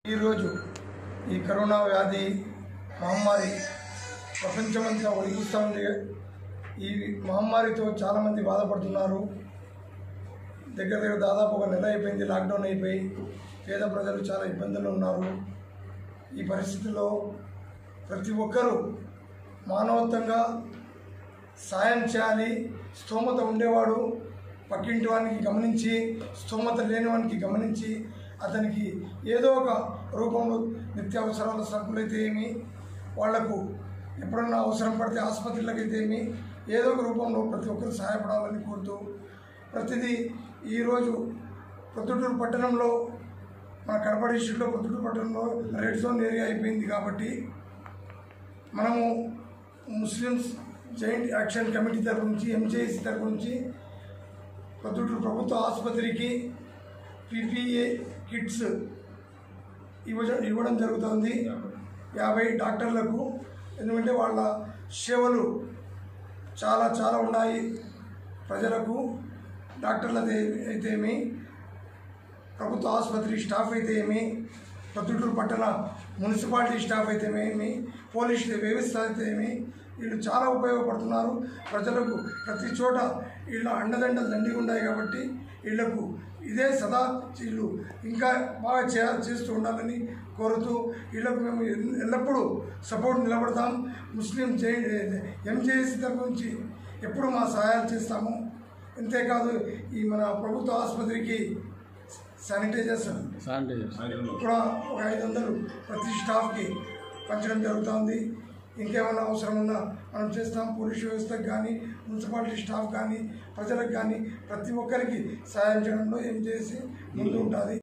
ఈరోజు ఈ కరోనా వ్యాధి మహమ్మారి ప్రపంచమంతా ఒలిగిస్తుంది ఈ మహమ్మారితో చాలామంది బాధపడుతున్నారు దగ్గర దగ్గర దాదాపు ఒక నెల అయిపోయింది లాక్డౌన్ అయిపోయి పేద ప్రజలు చాలా ఇబ్బందులు ఉన్నారు ఈ పరిస్థితుల్లో ప్రతి ఒక్కరూ మానవత్వంగా సాయం చేయాలి స్తోమత ఉండేవాడు పక్కింటి వానికి గమనించి స్తోమత లేని వానికి గమనించి అతనికి ఏదో ఒక రూపంలో నిత్యావసరాల సరుకులైతే ఏమి వాళ్లకు ఎప్పుడన్నా అవసరం పడితే ఆసుపత్రులకు అయితే ఏమి ఏదో ఒక రూపంలో ప్రతి ఒక్కరు సహాయపడాలని కోరుతూ ప్రతిదీ ఈరోజు ప్రొద్దుటూరు పట్టణంలో మన కడప డిస్టిక్లో ప్రొద్దుటూరు పట్టణంలో రెడ్ జోన్ ఏరియా అయిపోయింది కాబట్టి మనము ముస్లిమ్స్ జాయింట్ యాక్షన్ కమిటీ తరపు నుంచి ఎంజేఎస్సీ తరపు నుంచి ప్రొద్దుటూరు ప్రభుత్వ ఆసుపత్రికి పీపీఏ కిట్స్ ఇవ్వడం ఇవ్వడం జరుగుతుంది యాభై డాక్టర్లకు ఎందుకంటే వాళ్ళ సేవలు చాలా చాలా ఉన్నాయి ప్రజలకు డాక్టర్ల అయితేమి ప్రభుత్వ ఆసుపత్రి స్టాఫ్ అయితే ఏమి ప్రొద్దుటూరు పట్టణ మున్సిపాలిటీ స్టాఫ్ అయితే ఏమి పోలీస్ వ్యవస్థ అయితే ఏమి వీళ్ళు చాలా ఉపయోగపడుతున్నారు ప్రజలకు ప్రతి చోట వీళ్ళ అండదండలు దండిగా ఉన్నాయి కాబట్టి వీళ్ళకు ఇదే సదా వీళ్ళు ఇంకా బాగా చే చేస్తూ ఉండాలని కోరుతూ వీళ్ళకు మేము ఎల్- ఎల్లప్పుడూ సపోర్ట్ నిలబడతాం ముస్లిం జై ఎంజేఎస్సీ తరపు నుంచి ఎప్పుడు మా సహాయాలు చేస్తాము అంతేకాదు ఈ మన ప్రభుత్వ ఆసుపత్రికి శానిటైజర్స్ శానిటైజర్ కూడా ఒక ఐదు వందలు ప్రతి స్టాఫ్కి పంచడం జరుగుతుంది ఇంకేమైనా అవసరం ఉన్నా మనం చేస్తాం పోలీస్ వ్యవస్థకు కానీ మున్సిపాలిటీ స్టాఫ్ కానీ ప్రజలకు కానీ ప్రతి ఒక్కరికి సహాయం చేయడంలో ఏం చేసి ముందు ఉంటుంది